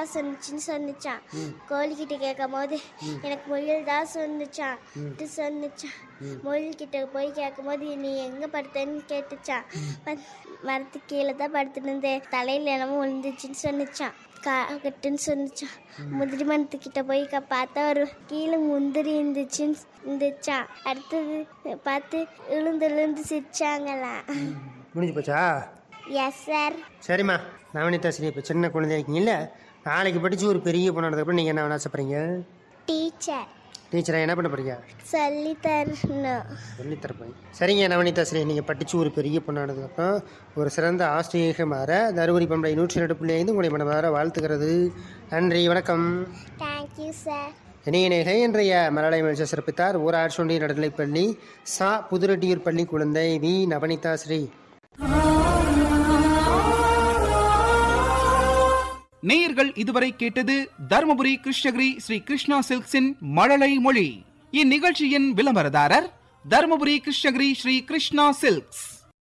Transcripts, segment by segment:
சொன்னுச்சுன்னு சொன்னுச்சான் கோழிக்கிட்ட கேட்கும் போது எனக்கு முயல் தான் சொன்னுச்சான் இது சொன்னுச்சான் முயல் கிட்ட போய் கேட்கும் போது நீ எங்க படுத்தேன்னு கேட்டுச்சான் பத்- மரத்து கீழே தான் படுத்துட்டு இருந்தேன் தலையில என்னமோ விழுந்துச்சுன்னு சொன்னுச்சான் கட்டுன்னு சொன்னுச்சான் முந்திரி மரத்துக்கிட்ட போய் க- பார்த்தா ஒரு கீழே முந்திரி இருந்துச்சுன்னு இருந்துச்சான் அடுத்தது பார்த்து விழுந்து விழுந்து சிரிச்சாங்களாம் முடிஞ்சு போச்சா எஸ் சார் சரிம்மா நவனிதா சரி இப்போ சின்ன குழந்தையா இருக்கீங்கல்ல நாளைக்கு படித்து ஒரு பெரிய பொண்ணானதுக்கப்புறம் நீங்கள் என்ன வேணா ஆசைப்படுறீங்க டீச்சர் டீச்சராக என்ன பண்ண போறீங்க சொல்லி தரணும் சொல்லித்தரப்போம் சரிங்க நவனிதா சரி நீங்கள் படித்து ஒரு பெரிய பொண்ணானதுக்கப்புறம் ஒரு சிறந்த ஆசிரியர்கள் மாற தருமபுரி பண்பலை நூற்றி ரெண்டு புள்ளி ஐந்து உங்களை மனமாற வாழ்த்துக்கிறது நன்றி வணக்கம் தேங்க்யூ சார் இணைய நேகை இன்றைய மலயாள மகிழ்ச்சி சிறப்பித்தார் ஊராட்சி ஒன்றிய நடுநிலைப்பள்ளி சா புதுரெட்டியூர் பள்ளி குழந்தை வி நவனிதா ஸ்ரீ நேயர்கள் இதுவரை கேட்டது தருமபுரி கிருஷ்ணகிரி ஸ்ரீ கிருஷ்ணா சில்க்ஸின் மழலை மொழி இந்நிகழ்ச்சியின் விளம்பரதாரர் தருமபுரி கிருஷ்ணகிரி ஸ்ரீ கிருஷ்ணா சில்க்ஸ்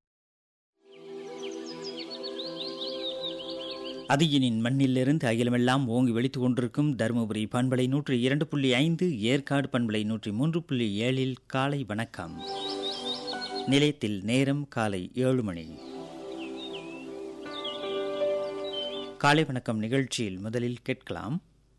அதியினின் மண்ணிலிருந்து அகிலமெல்லாம் ஓங்கி வெடித்துக் கொண்டிருக்கும் தருமபுரி பண்பலை நூற்றி இரண்டு புள்ளி ஐந்து ஏற்காடு பண்பலை நூற்றி மூன்று புள்ளி ஏழில் காலை வணக்கம் நிலையத்தில் நேரம் காலை ஏழு மணி காலை வணக்கம் நிகழ்ச்சியில் முதலில் கேட்கலாம்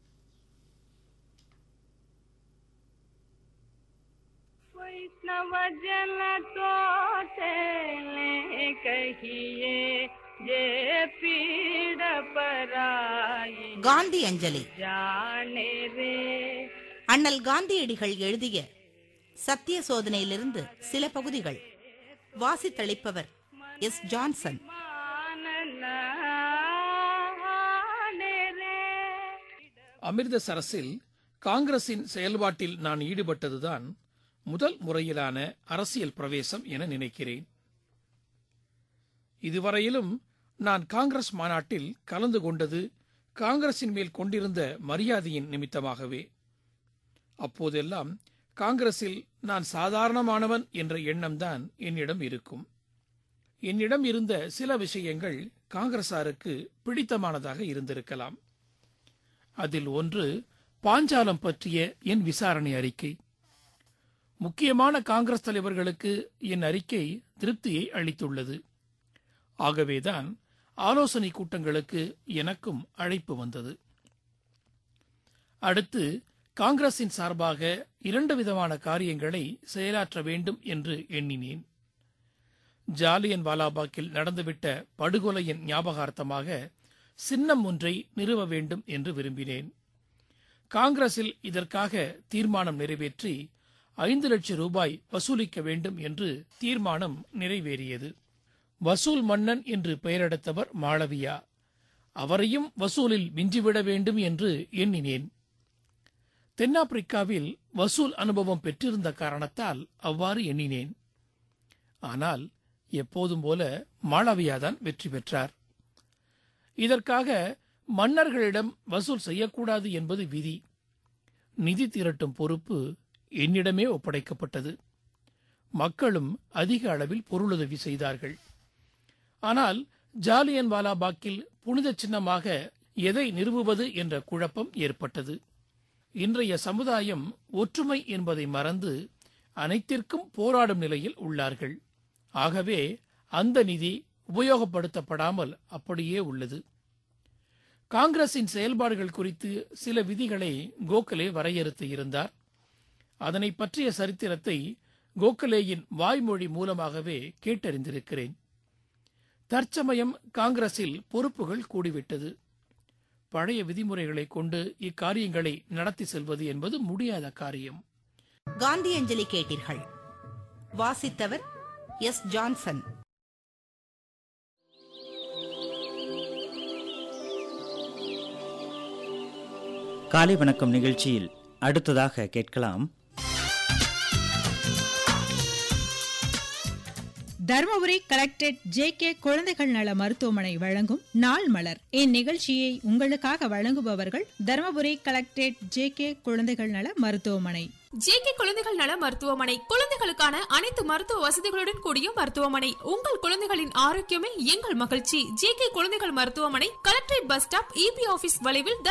वैष्णव जन तो चले कहिए जे पीड़ पराई காந்தி அஞ்சலி जाने रे அண்ணல் காந்தியடிகள் எழுதிய சத்திய சோதனையிலிருந்து சில பகுதிகள் வாசித்தளிப்பவர் எஸ் ஜான்சன் मानने रे அமிர்தசரஸில் காங்கிரசின் செயல்பாட்டில் நான் ஈடுபட்டதுதான் முதல் முறையிலான அரசியல் பிரவேசம் என நினைக்கிறேன் இதுவரையிலும் நான் காங்கிரஸ் மாநாட்டில் கலந்து கொண்டது காங்கிரசின் மேல் கொண்டிருந்த மரியாதையின் நிமித்தமாகவே அப்போதெல்லாம் காங்கிரஸில் நான் சாதாரணமானவன் என்ற எண்ணம்தான் என்னிடம் இருக்கும் என்னிடம் இருந்த சில விஷயங்கள் காங்கிரசாருக்கு பிடித்தமானதாக இருந்திருக்கலாம் அதில் ஒன்று பாஞ்சாலம் பற்றிய என் விசாரணை அறிக்கை முக்கியமான காங்கிரஸ் தலைவர்களுக்கு என் அறிக்கை திருப்தியை அளித்துள்ளது ஆகவேதான் ஆலோசனை கூட்டங்களுக்கு எனக்கும் அழைப்பு வந்தது அடுத்து காங்கிரசின் சார்பாக இரண்டு விதமான காரியங்களை செயலாற்ற வேண்டும் என்று எண்ணினேன் ஜாலியன் வாலாபாக்கில் நடந்துவிட்ட படுகொலையின் ஞாபகார்த்தமாக சின்னம் ஒன்றை நிறுவ வேண்டும் என்று விரும்பினேன் காங்கிரசில் இதற்காக தீர்மானம் நிறைவேற்றி ஐந்து லட்சம் ரூபாய் வசூலிக்க வேண்டும் என்று தீர்மானம் நிறைவேறியது வசூல் மன்னன் என்று பெயரெடுத்தவர் மாளவியா அவரையும் வசூலில் மிஞ்சிவிட வேண்டும் என்று எண்ணினேன் தென்னாப்பிரிக்காவில் வசூல் அனுபவம் பெற்றிருந்த காரணத்தால் அவ்வாறு எண்ணினேன் ஆனால் எப்போதும் போல மாளவியாதான் வெற்றி பெற்றார் இதற்காக மன்னர்களிடம் வசூல் செய்யக்கூடாது என்பது விதி நிதி திரட்டும் பொறுப்பு என்னிடமே ஒப்படைக்கப்பட்டது மக்களும் அதிக அளவில் பொருளுதவி செய்தார்கள் ஆனால் ஜாலியன் வாலாபாக்கில் புனித சின்னமாக எதை நிறுவுவது என்ற குழப்பம் ஏற்பட்டது இன்றைய சமுதாயம் ஒற்றுமை என்பதை மறந்து அனைத்திற்கும் போராடும் நிலையில் உள்ளார்கள் ஆகவே அந்த நிதி உபயோகப்படுத்தப்படாமல் அப்படியே உள்ளது காங்கிரசின் செயல்பாடுகள் குறித்து சில விதிகளை கோகலே வரையறுத்து இருந்தார் அதனை பற்றிய சரித்திரத்தை கோகலேயின் வாய்மொழி மூலமாகவே கேட்டறிந்திருக்கிறேன் தற்சமயம் காங்கிரசில் பொறுப்புகள் கூடிவிட்டது பழைய விதிமுறைகளை கொண்டு இக்காரியங்களை நடத்தி செல்வது என்பது முடியாத காரியம் காந்தி அஞ்சலி கேட்டீர்கள் வாசித்தவர் எஸ் ஜான்சன் காலை வணக்கம் நிகழ்ச்சியில் அடுத்ததாக கேட்கலாம் தருமபுரி கலெக்டரேட் ஜே கே குழந்தைகள் நல மருத்துவமனை வழங்கும் நாள் மலர் இந்நிகழ்ச்சியை உங்களுக்காக வழங்குபவர்கள் தருமபுரி கலெக்டரேட் ஜே கே குழந்தைகள் நல மருத்துவமனை ஜேகே குழந்தைகள் நல மருத்துவமனை குழந்தைகளுக்கான அனைத்து மருத்துவ வசதிகளுடன் கூடிய மருத்துவமனை உங்கள் குழந்தைகளின் ஆரோக்கியமே எங்கள் மகிழ்ச்சி ஜேகே குழந்தைகள் மருத்துவமனை collectorate bus stop EB office வளைவில்